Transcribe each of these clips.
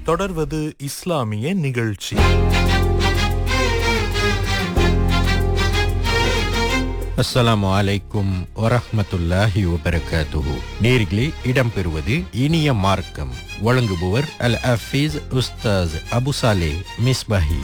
தொடர்வது இஸ்லாமிய நிகழ்ச்சி அஸ்ஸலாமு அலைக்கும் வரஹ்மத்துல்லாஹி வபரகாத்துஹு நேர்களே இடம்பெறுவது இனிய மார்க்கம் வழங்குபவர் அல் அஃபீஸ் உஸ்தாஸ் அபு சாலே மிஸ்பாஹி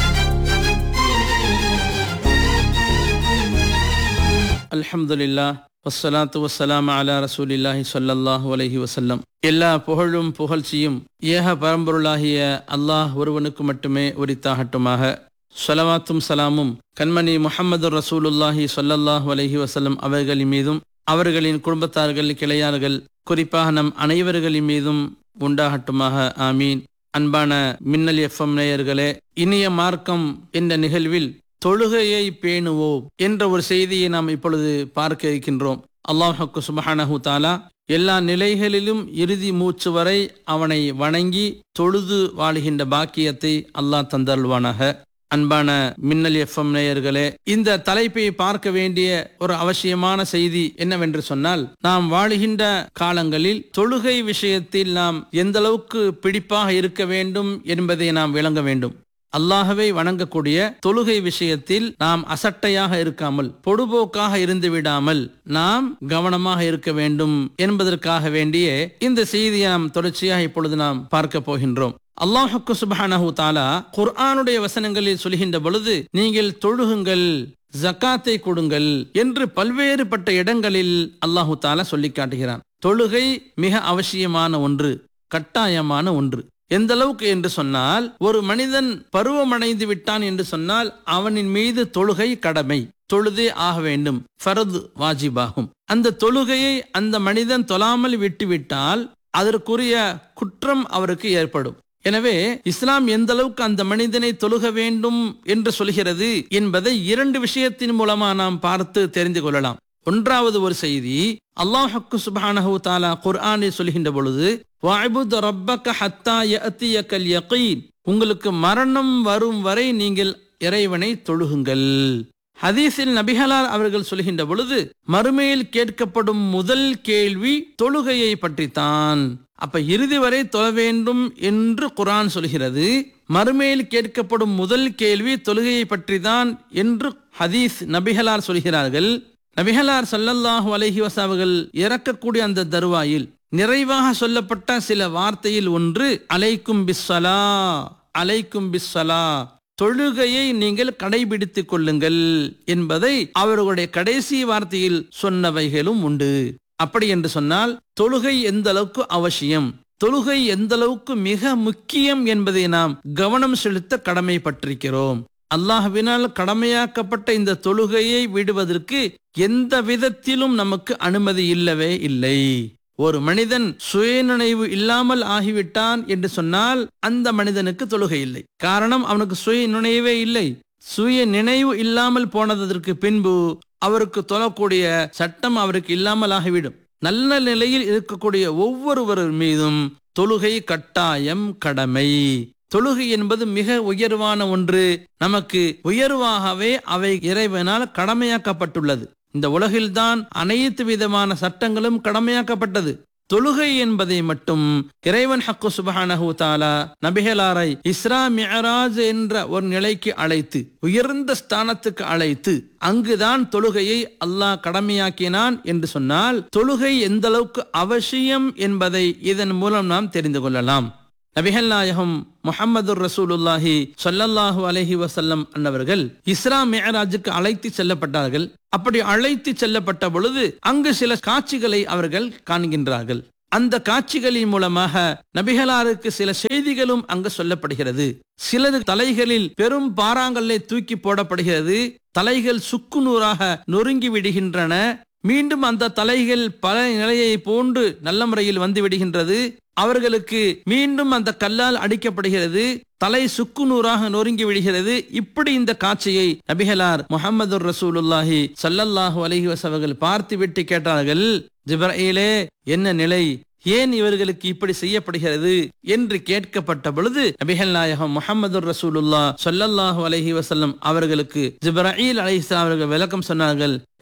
அல்ஹம்துலில்லா வஸ்ஸலாத்து வஸ்ஸலாம் அலா ரசூலில்லாஹி ஸல்லல்லாஹு அலைஹி வஸல்லம் எல்லா புகழும் புகழ்ச்சியும் ஏக பரம்பொருளாகிய அல்லாஹ் ஒருவனுக்கு மட்டுமே உரித்தாகட்டுமாக ஸலவாத்தும் சலாமும் கண்மணி முஹம்மது ரசூலுல்லாஹி ஸல்லல்லாஹு அலைஹி வஸல்லம் அவர்களின் மீதும் அவர்களின் குடும்பத்தார்கள் கிளையார்கள் குறிப்பாக நம் அனைவர்களின் மீதும் உண்டாகட்டுமாக ஆமீன் அன்பான மின்னல் எஃப்எம் நேயர்களே இனிய மார்க்கம் என்ற நிகழ்வில் தொழுகையை பேணுவோம் என்ற ஒரு செய்தியை நாம் இப்பொழுது பார்க்க இருக்கின்றோம் அல்லாஹுக்கு சுபஹானஹு தாலா எல்லா நிலைகளிலும் இறுதி மூச்சு வரை அவனை வணங்கி தொழுது வாழுகின்ற பாக்கியத்தை அல்லாஹ் தந்தருள்வானாக அன்பான மின்னல் எஃப்எம் நேயர்களே இந்த தலைப்பை பார்க்க வேண்டிய ஒரு அவசியமான செய்தி என்னவென்று சொன்னால் நாம் வாழுகின்ற காலங்களில் தொழுகை விஷயத்தில் நாம் எந்த அளவுக்கு பிடிப்பாக இருக்க வேண்டும் என்பதை நாம் விளங்க வேண்டும் அல்லாஹவை வணங்கக்கூடிய தொழுகை விஷயத்தில் நாம் அசட்டையாக இருக்காமல் பொடுபோக்காக இருந்து விடாமல் நாம் கவனமாக இருக்க வேண்டும் என்பதற்காக வேண்டிய இந்த செய்தியை நாம் தொடர்ச்சியாக இப்பொழுது நாம் பார்க்க போகின்றோம் அல்லாஹுக்கு சுபஹானஹு தாலா குர்ஆனுடைய வசனங்களில் சொல்கின்ற பொழுது நீங்கள் தொழுகுங்கள் ஜக்காத்தை கொடுங்கள் என்று பல்வேறுபட்ட இடங்களில் அல்லாஹு தாலா சொல்லி காட்டுகிறான் தொழுகை மிக அவசியமான ஒன்று கட்டாயமான ஒன்று எந்த அளவுக்கு என்று சொன்னால் ஒரு மனிதன் பருவமடைந்து விட்டான் என்று சொன்னால் அவனின் மீது தொழுகை கடமை தொழுதே ஆக வேண்டும் ஃபரது வாஜிபாகும் அந்த தொழுகையை அந்த மனிதன் தொழாமல் விட்டுவிட்டால் அதற்குரிய குற்றம் அவருக்கு ஏற்படும் எனவே இஸ்லாம் எந்த அளவுக்கு அந்த மனிதனை தொழுக வேண்டும் என்று சொல்கிறது என்பதை இரண்டு விஷயத்தின் மூலமா நாம் பார்த்து தெரிந்து கொள்ளலாம் ஒன்றாவது ஒரு செய்தி அல்லாஹக்கு சுபானஹு தாலா குர்ஆனில் சொல்கின்ற பொழுது வாய்புத் ரப்பக ஹத்தா யஅத்தியக்கல் யகீன் உங்களுக்கு மரணம் வரும் வரை நீங்கள் இறைவனை தொழுகுங்கள் ஹதீஸில் நபிகளார் அவர்கள் சொல்கின்ற பொழுது மறுமையில் கேட்கப்படும் முதல் கேள்வி தொழுகையை பற்றித்தான் அப்ப இறுதி வரை தொழ வேண்டும் என்று குரான் சொல்கிறது மறுமையில் கேட்கப்படும் முதல் கேள்வி தொழுகையை பற்றிதான் என்று ஹதீஸ் நபிகளார் சொல்கிறார்கள் நபிகளார் சல்லல்லாஹு அலஹி வசாவுகள் இறக்கக்கூடிய அந்த தருவாயில் நிறைவாக சொல்லப்பட்ட சில வார்த்தையில் ஒன்று அலைக்கும் பிஸ்ஸலா அலைக்கும் பிஸ்ஸலா தொழுகையை நீங்கள் கடைபிடித்துக் கொள்ளுங்கள் என்பதை அவர்களுடைய கடைசி வார்த்தையில் சொன்னவைகளும் உண்டு அப்படி என்று சொன்னால் தொழுகை எந்த அளவுக்கு அவசியம் தொழுகை எந்த அளவுக்கு மிக முக்கியம் என்பதை நாம் கவனம் செலுத்த கடமைப்பட்டிருக்கிறோம் அல்லாஹ்வினால் கடமையாக்கப்பட்ட இந்த தொழுகையை விடுவதற்கு எந்த விதத்திலும் நமக்கு அனுமதி இல்லவே இல்லை ஒரு மனிதன் சுயநினைவு இல்லாமல் ஆகிவிட்டான் என்று சொன்னால் அந்த மனிதனுக்கு தொழுகை இல்லை காரணம் அவனுக்கு சுய நினைவே இல்லை சுய நினைவு இல்லாமல் போனதற்கு பின்பு அவருக்கு தொழக்கூடிய சட்டம் அவருக்கு இல்லாமல் ஆகிவிடும் நல்ல நிலையில் இருக்கக்கூடிய ஒவ்வொருவர் மீதும் தொழுகை கட்டாயம் கடமை தொழுகை என்பது மிக உயர்வான ஒன்று நமக்கு உயர்வாகவே அவை இறைவனால் கடமையாக்கப்பட்டுள்ளது இந்த உலகில்தான் அனைத்து விதமான சட்டங்களும் கடமையாக்கப்பட்டது தொழுகை என்பதை மட்டும் இறைவன் ஹக்கு சுபஹானஹு தாலா நபிகளாரை இஸ்ரா மியராஜ் என்ற ஒரு நிலைக்கு அழைத்து உயர்ந்த ஸ்தானத்துக்கு அழைத்து அங்குதான் தொழுகையை அல்லாஹ் கடமையாக்கினான் என்று சொன்னால் தொழுகை எந்த அளவுக்கு அவசியம் என்பதை இதன் மூலம் நாம் தெரிந்து கொள்ளலாம் நபிகள் நாயகம் முகமது ரசூலுல்லாஹி சொல்லல்லாஹு அலஹி வசல்லம் அன்னவர்கள் இஸ்ரா மேராஜுக்கு அழைத்து செல்லப்பட்டார்கள் அப்படி அழைத்து செல்லப்பட்ட பொழுது அங்கு சில காட்சிகளை அவர்கள் காண்கின்றார்கள் அந்த காட்சிகளின் மூலமாக நபிகளாருக்கு சில செய்திகளும் அங்கு சொல்லப்படுகிறது சிலது தலைகளில் பெரும் பாறாங்கல்லை தூக்கி போடப்படுகிறது தலைகள் சுக்குநூறாக நொறுங்கி விடுகின்றன மீண்டும் அந்த தலைகள் பல நிலையை போன்று நல்ல முறையில் வந்து விடுகின்றது அவர்களுக்கு மீண்டும் அந்த கல்லால் அடிக்கப்படுகிறது தலை சுக்குநூறாக நொறுங்கி விடுகிறது இப்படி இந்த காட்சியை நபிகளார் முகமது ரசூலுல்லாஹி சல்லல்லாஹு அலஹி வசவர்கள் பார்த்து விட்டு கேட்டார்கள் ஜிப்ரீலே என்ன நிலை ஏன் இவர்களுக்கு இப்படி செய்யப்படுகிறது என்று கேட்கப்பட்ட பொழுது நபிகள் நாயகம் முகமது ரசூலுல்லா சொல்லல்லாஹு அலஹி வசல்லம் அவர்களுக்கு ஜிப்ரீல் அலிஸ்லாம் அவர்கள் விளக்கம் சொன்னார்கள்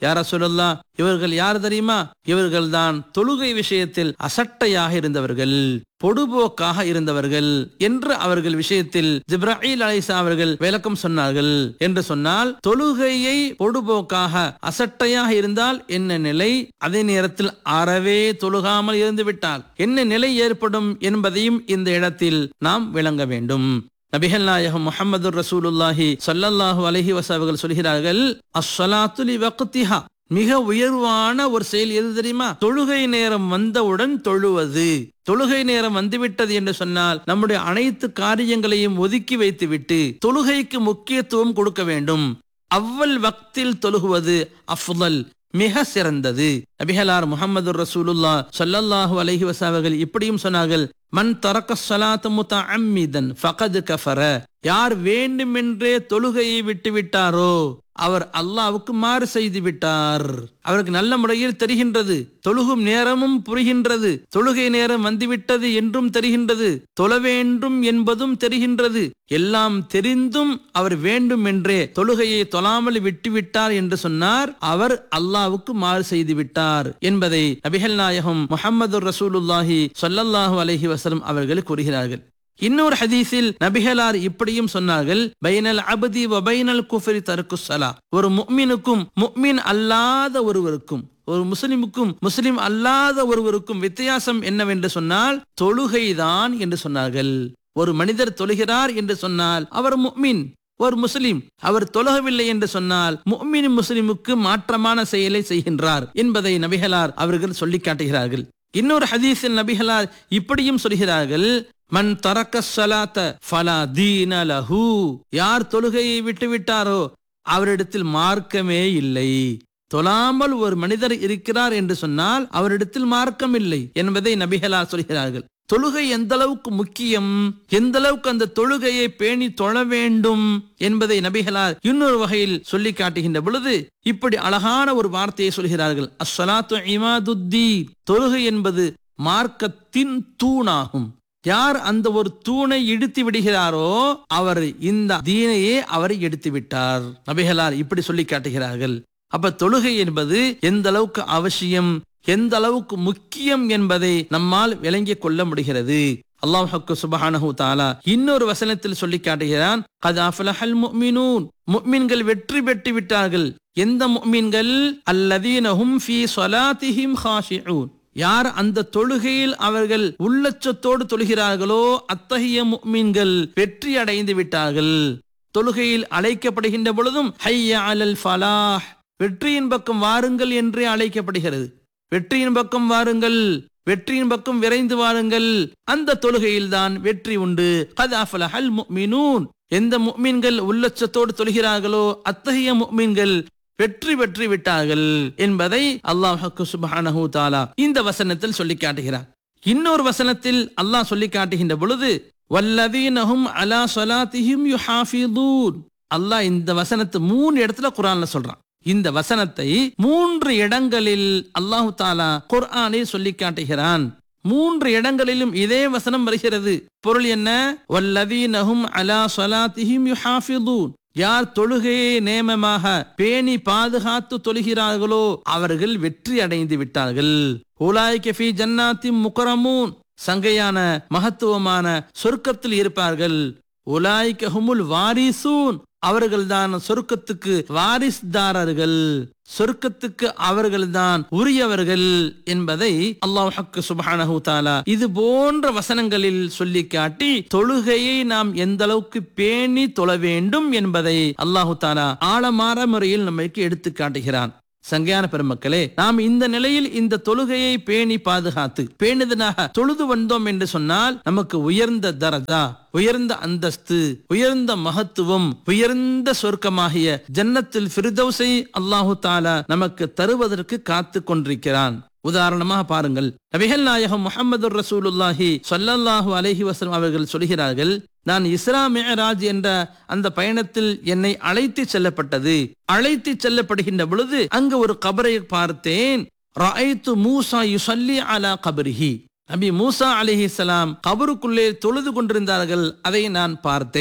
யார சொல்லல்லா இவர்கள் யார் தெரியுமா இவர்கள்தான் தொழுகை விஷயத்தில் அசட்டையாக இருந்தவர்கள் பொடுபோக்காக இருந்தவர்கள் என்று அவர்கள் விஷயத்தில் ஜிப்ராஹில் அலிசா அவர்கள் விளக்கம் சொன்னார்கள் என்று சொன்னால் தொழுகையை பொடுபோக்காக அசட்டையாக இருந்தால் என்ன நிலை அதே நேரத்தில் அறவே தொழுகாமல் இருந்து விட்டால் என்ன நிலை ஏற்படும் என்பதையும் இந்த இடத்தில் நாம் விளங்க வேண்டும் நபிகள் நாயகம் முகமது ரசூலுல்லாஹி சல்லல்லாஹு அலஹி வசவர்கள் சொல்கிறார்கள் அஸ்ஸலாத்துலி வக்திஹா மிக உயர்வான ஒரு செயல் எது தெரியுமா தொழுகை நேரம் வந்தவுடன் தொழுவது தொழுகை நேரம் வந்துவிட்டது என்று சொன்னால் நம்முடைய அனைத்து காரியங்களையும் ஒதுக்கி வைத்துவிட்டு தொழுகைக்கு முக்கியத்துவம் கொடுக்க வேண்டும் அவ்வல் வக்தில் தொழுகுவது அஃதல் மிக சிறந்தது நபிகளார் முகமது ரசூலுல்லா சொல்லல்லாஹு அலைஹி வசாவர்கள் இப்படியும் சொன்னார்கள் மன் தரக்க சலாத்து முத்த அம்மிதன் ஃபகது கஃபர யார் வேண்டுமென்றே தொழுகையை விட்டு விட்டாரோ அவர் அல்லாவுக்கு மாறு செய்து விட்டார் அவருக்கு நல்ல முறையில் தெரிகின்றது தொழுகும் நேரமும் புரிகின்றது தொழுகை நேரம் வந்துவிட்டது என்றும் தெரிகின்றது தொழ வேண்டும் என்பதும் தெரிகின்றது எல்லாம் தெரிந்தும் அவர் வேண்டும் என்றே தொழுகையை தொழாமல் விட்டுவிட்டார் என்று சொன்னார் அவர் அல்லாவுக்கு மாறு செய்து விட்டார் என்பதை நபிகள் நாயகம் முகமது ரசூலுல்லாஹி சொல்லல்லாஹு அலஹி வசலம் அவர்கள் கூறுகிறார்கள் இன்னொரு ஹதீஸில் நபிகளார் இப்படியும் சொன்னார்கள் பைனல் அபதி வபைனல் குஃபரி தருக்கு சலா ஒரு முக்மினுக்கும் முக்மின் அல்லாத ஒருவருக்கும் ஒரு முஸ்லிமுக்கும் முஸ்லிம் அல்லாத ஒருவருக்கும் வித்தியாசம் என்னவென்று சொன்னால் தொழுகைதான் என்று சொன்னார்கள் ஒரு மனிதர் தொழுகிறார் என்று சொன்னால் அவர் முக்மின் ஒரு முஸ்லிம் அவர் தொழகவில்லை என்று சொன்னால் முக்மின் முஸ்லிமுக்கு மாற்றமான செயலை செய்கின்றார் என்பதை நபிகளார் அவர்கள் சொல்லி காட்டுகிறார்கள் இன்னொரு ஹதீஸில் நபிகளார் இப்படியும் சொல்கிறார்கள் மன் தரக்க சலாத்த ஃபலா தீன லஹு யார் தொழுகையை விட்டு விட்டாரோ அவரிடத்தில் மார்க்கமே இல்லை தொழாமல் ஒரு மனிதர் இருக்கிறார் என்று சொன்னால் அவரிடத்தில் மார்க்கம் இல்லை என்பதை நபிகளா சொல்கிறார்கள் தொழுகை எந்த அளவுக்கு முக்கியம் எந்த அளவுக்கு அந்த தொழுகையை பேணி தொழ வேண்டும் என்பதை நபிகளார் இன்னொரு வகையில் சொல்லி காட்டுகின்ற பொழுது இப்படி அழகான ஒரு வார்த்தையை சொல்கிறார்கள் அஸ்ஸலாத்து இமாதுத்தீ தொழுகை என்பது மார்க்கத்தின் தூணாகும் யார் அந்த ஒரு தூணை இடித்து விடுகிறாரோ அவர் இந்த தீனையே அவரை எடுத்து விட்டார் நபிகளார் இப்படி சொல்லி காட்டுகிறார்கள் அப்ப தொழுகை என்பது எந்த அளவுக்கு அவசியம் எந்த அளவுக்கு முக்கியம் என்பதை நம்மால் விளங்கிக் கொள்ள முடிகிறது அல்லாஹுக்கு சுபஹானஹு தாலா இன்னொரு வசனத்தில் சொல்லி காட்டுகிறான் கத் அஃபலஹல் முஃமினூன் முஃமின்கள் வெற்றி பெற்று விட்டார்கள் எந்த முஃமின்கள் அல்லதீனஹும் ஃபீ ஸலாத்திஹிம் ஹாஷிஊன் யார் அந்த தொழுகையில் அவர்கள் உள்ளச்சத்தோடு தொழுகிறார்களோ அத்தகைய முஃமின்கள் வெற்றி அடைந்து விட்டார்கள் தொழுகையில் அழைக்கப்படுகின்ற பொழுதும் ஹைய அலல் ஃபலாஹ் வெற்றியின் பக்கம் வாருங்கள் என்றே அழைக்கப்படுகிறது வெற்றியின் பக்கம் வாருங்கள் வெற்றியின் பக்கம் விரைந்து வாருங்கள் அந்த தொழுகையில் தான் வெற்றி உண்டு கத் அஃபலஹல் முஃமினூன் எந்த முஃமின்கள் உள்ளச்சத்தோடு தொழுகிறார்களோ அத்தகைய முஃமின்கள் வெற்றி பெற்று விட்டார்கள் என்பதை அல்லாஹு சுபஹானஹு தாலா இந்த வசனத்தில் சொல்லி காட்டுகிறார் இன்னொரு வசனத்தில் அல்லாஹ் சொல்லி காட்டுகின்ற பொழுது வல்லதீனஹும் அலா ஸலாத்திஹிம் யுஹாஃபிதூன் அல்லாஹ் இந்த வசனத்தை மூணு இடத்துல குரான்ல சொல்றான் இந்த வசனத்தை மூன்று இடங்களில் அல்லாஹு தாலா குர்ஆனில் சொல்லி காட்டுகிறான் மூன்று இடங்களிலும் இதே வசனம் வருகிறது பொருள் என்ன வல்லதீனஹும் அலா ஸலாத்திஹிம் யுஹாஃபிதூன் யார் தொழுகையை நேமமாக பேணி பாதுகாத்து தொழுகிறார்களோ அவர்கள் வெற்றி அடைந்து விட்டார்கள் உலாய்க ஃபீ ஜன்னாத்தி முக்கரமூன் சங்கையான மகத்துவமான சொர்க்கத்தில் இருப்பார்கள் உலாய்க ஹுமுல் வாரிசூன் அவர்கள்தான் சொர்க்கத்துக்கு வாரிஸ்தாரர்கள் சொர்க்கத்துக்கு அவர்கள்தான் உரியவர்கள் என்பதை அல்லாஹ் சுபஹானஹு தாலா இது போன்ற வசனங்களில் சொல்லி காட்டி தொழுகையை நாம் எந்த அளவுக்கு பேணி தொழ வேண்டும் என்பதை அல்லாஹு தாலா ஆழமாற முறையில் நமக்கு எடுத்து காட்டுகிறான் சங்கையான பெருமக்களே நாம் இந்த நிலையில் இந்த தொழுகையை பேணி பாதுகாத்து பேணுதனாக தொழுது வந்தோம் என்று சொன்னால் நமக்கு உயர்ந்த தரஜா உயர்ந்த அந்தஸ்து உயர்ந்த மகத்துவம் உயர்ந்த சொர்க்கமாகிய ஜன்னத்தில் ஃபிர்தௌஸை அல்லாஹு தாலா நமக்கு தருவதற்கு காத்து கொண்டிருக்கிறான் உதாரணமாக பாருங்கள் நபிகள் நாயகம் முகமது ரசூலுல்லாஹி சொல்லல்லாஹு அலஹி வசலம் அவர்கள் சொல்கிறார்கள் நான் இஸ்ரா மேராஜ் என்ற அந்த பயணத்தில் என்னை அழைத்து செல்லப்பட்டது அழைத்து செல்லப்படுகின்ற பொழுது அங்கு ஒரு கபரை பார்த்தேன் ராய்த்து மூசா யுசல்லி அலா கபரிஹி நபி மூசா அலிஹி சலாம் கபருக்குள்ளே தொழுது கொண்டிருந்தார்கள் அதை நான் பார்த்தேன்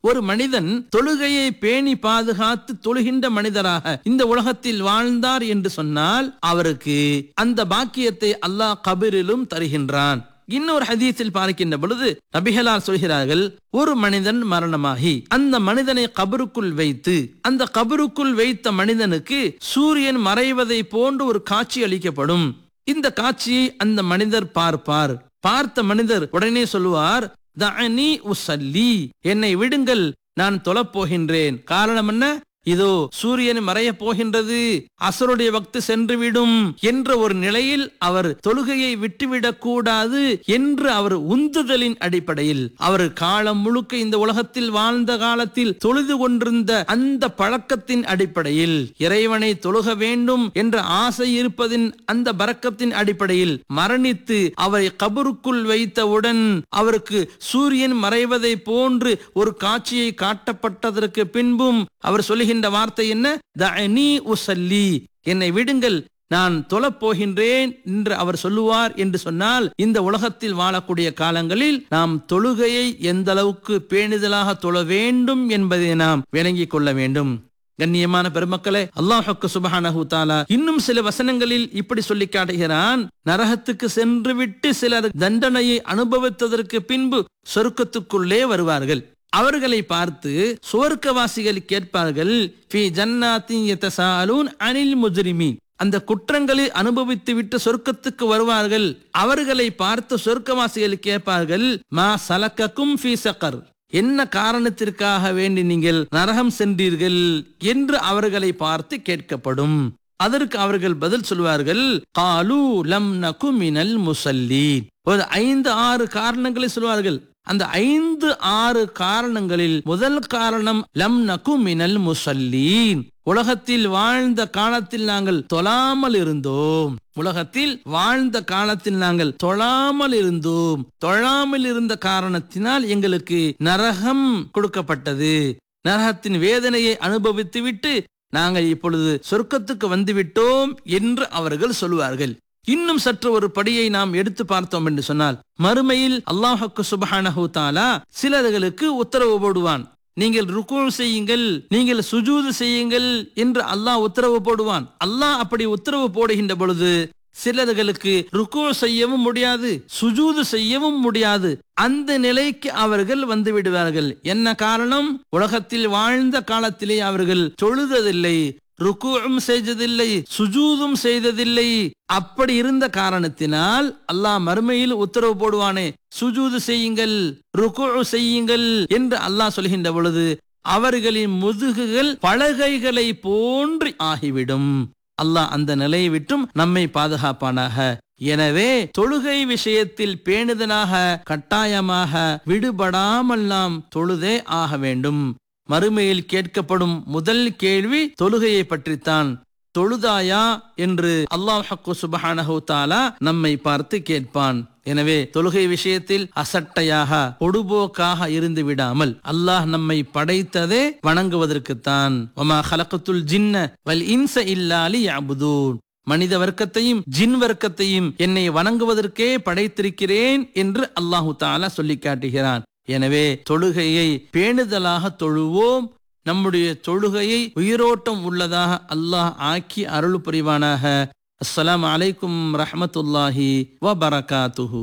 ஒரு மனிதன் தொழுகையை பேணி பாதுகாத்து தொழுகின்ற மனிதராக இந்த உலகத்தில் வாழ்ந்தார் என்று சொன்னால் அவருக்கு அந்த பாக்கியத்தை அல்லாஹ் கபிரிலும் தருகின்றான் இன்னொரு ஹதீஸில் பார்க்கின்ற பொழுது நபிகளார் சொல்கிறார்கள் ஒரு மனிதன் மரணமாகி அந்த மனிதனை கபருக்குள் வைத்து அந்த கபருக்குள் வைத்த மனிதனுக்கு சூரியன் மறைவதை போன்று ஒரு காட்சி அளிக்கப்படும் இந்த காட்சியை அந்த மனிதர் பார்ப்பார் பார்த்த மனிதர் உடனே சொல்லுவார் தஅனி உசல்லி என்னை விடுங்கள் நான் தொழப் போகின்றேன் காரணம் என்ன இதோ சூரியன் மறைய போகின்றது அசருடைய வக்து சென்றுவிடும் என்ற ஒரு நிலையில் அவர் தொழுகையை விட்டுவிடக் கூடாது என்று அவர் உந்துதலின் அடிப்படையில் அவர் காலம் முழுக்க இந்த உலகத்தில் வாழ்ந்த காலத்தில் தொழுது கொண்டிருந்த அந்த பழக்கத்தின் அடிப்படையில் இறைவனை தொழுக வேண்டும் என்ற ஆசை இருப்பதின் அந்த பறக்கத்தின் அடிப்படையில் மரணித்து அவரை கபருக்குள் வைத்தவுடன் அவருக்கு சூரியன் மறைவதை போன்று ஒரு காட்சியை காட்டப்பட்டதற்கு பின்பும் அவர் சொல்லுகின்ற வார்த்தை என்ன தஅனி உசல்லி என்னை விடுங்கள் நான் தொழப் போகின்றேன் என்று அவர் சொல்லுவார் என்று சொன்னால் இந்த உலகத்தில் வாழக்கூடிய காலங்களில் நாம் தொழுகையை எந்த அளவுக்கு பேணுதலாக தொழ வேண்டும் என்பதை நாம் விளங்கிக் கொள்ள வேண்டும் கண்ணியமான பெருமக்களே அல்லாஹுக்கு சுபஹானஹு தாலா இன்னும் சில வசனங்களில் இப்படி சொல்லி காட்டுகிறான் நரகத்துக்கு சென்று விட்டு சிலர் தண்டனையை அனுபவித்ததற்கு பின்பு சொர்க்கத்துக்குள்ளே வருவார்கள் அவர்களை பார்த்து சுவர்க்கவாசிகள் கேட்பார்கள் ஃபி ஜன்னாத்தின் யதசாலூன் அனில் முஜ்ரிமீன் அந்த குற்றங்களை அனுபவித்து விட்டு சொர்க்கத்துக்கு வருவார்கள் அவர்களை பார்த்து சொர்க்கவாசிகள் கேட்பார்கள் மா சலக்கக்கும் ஃபி சக்கர் என்ன காரணத்திற்காக வேண்டி நீங்கள் நரகம் சென்றீர்கள் என்று அவர்களை பார்த்து கேட்கப்படும் அதற்கு அவர்கள் பதில் சொல்வார்கள் காலு லம் நகு மினல் முசல்லீன் ஒரு ஐந்து ஆறு காரணங்களை சொல்வார்கள் அந்த ஐந்து ஆறு காரணங்களில் முதல் காரணம் லம் நகு மினல் முசல்லீன் உலகத்தில் வாழ்ந்த காலத்தில் நாங்கள் தொழாமல் இருந்தோம் உலகத்தில் வாழ்ந்த காலத்தில் நாங்கள் தொழாமல் இருந்தோம் தொழாமல் இருந்த காரணத்தினால் எங்களுக்கு நரகம் கொடுக்கப்பட்டது நரகத்தின் வேதனையை அனுபவித்துவிட்டு நாங்கள் இப்பொழுது சொர்க்கத்துக்கு வந்துவிட்டோம் என்று அவர்கள் சொல்லுவார்கள் இன்னும் சற்று ஒரு படியை நாம் எடுத்து பார்த்தோம் என்று சொன்னால் மறுமையில் அல்லாஹுக்கு சுபஹானஹு தாலா சிலர்களுக்கு உத்தரவு போடுவான் நீங்கள் ருக்கு செய்யுங்கள் நீங்கள் சுஜூது செய்யுங்கள் என்று அல்லாஹ் உத்தரவு போடுவான் அல்லாஹ் அப்படி உத்தரவு போடுகின்ற பொழுது சிலர்களுக்கு ருக்கு செய்யவும் முடியாது சுஜூது செய்யவும் முடியாது அந்த நிலைக்கு அவர்கள் வந்து விடுவார்கள் என்ன காரணம் உலகத்தில் வாழ்ந்த காலத்திலே அவர்கள் தொழுததில்லை ருக்குவும் செய்ததில்லை சுஜூதும் செய்ததில்லை அப்படி இருந்த காரணத்தினால் அல்லாஹ் மறுமையில் உத்தரவு போடுவானே சுஜூது செய்யுங்கள் ருக்கு செய்யுங்கள் என்று அல்லாஹ் சொல்கின்ற பொழுது அவர்களின் முதுகுகள் பலகைகளை போன்று ஆகிவிடும் அல்லாஹ் அந்த நிலையை விட்டும் நம்மை பாதுகாப்பானாக எனவே தொழுகை விஷயத்தில் பேணுதலாக கட்டாயமாக விடுபடாமல் நாம் தொழுதே ஆக வேண்டும் மறுமையில் கேட்கப்படும் முதல் கேள்வி தொழுகையை பற்றித்தான் தொழுதாயா என்று அல்லாஹு சுபஹானஹு தாலா நம்மை பார்த்து கேட்பான் எனவே தொழுகை விஷயத்தில் அசட்டையாக பொடுபோக்காக இருந்து விடாமல் அல்லாஹ் நம்மை படைத்ததே வணங்குவதற்குத்தான் ஒமா ஹலக்கத்துல் ஜின்ன வல் இன்ச இல்லாலி யாபுதூன் மனித வர்க்கத்தையும் ஜின் வர்க்கத்தையும் என்னை வணங்குவதற்கே படைத்திருக்கிறேன் என்று அல்லாஹு தாலா சொல்லி காட்டுகிறான் எனவே தொழுகையை பேணுதலாக தொழுவோம் நம்முடைய தொழுகையை உயிரோட்டம் உள்ளதாக அல்லாஹ் ஆக்கி அருள் புரிவானாக அஸ்ஸலாமு அலைக்கும் ரஹமத்துல்லாஹி வ பரகாத்துஹு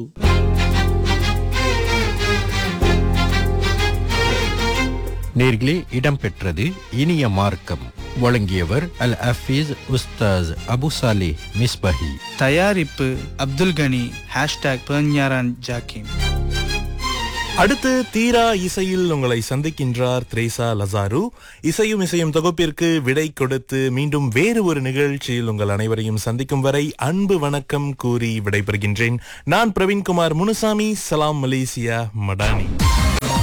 நேர்களே இடம்பெற்றது இனிய மார்க்கம் வழங்கியவர் அல் அஃபீஸ் உஸ்தாஸ் அபு சாலி மிஸ்பஹி தயாரிப்பு அப்துல் கனி ஹேஷ்டாக் பேஞ்ஞாரான் ஜாக்கிம் அடுத்து தீரா இசையில் உங்களை சந்திக்கின்றார் த்ரேசா லசாரு இசையும் இசையும் தொகுப்பிற்கு விடை கொடுத்து மீண்டும் வேறு ஒரு நிகழ்ச்சியில் உங்கள் அனைவரையும் சந்திக்கும் வரை அன்பு வணக்கம் கூறி விடைபெறுகின்றேன் நான் பிரவீன்குமார் முனுசாமி சலாம் மலேசியா மடானி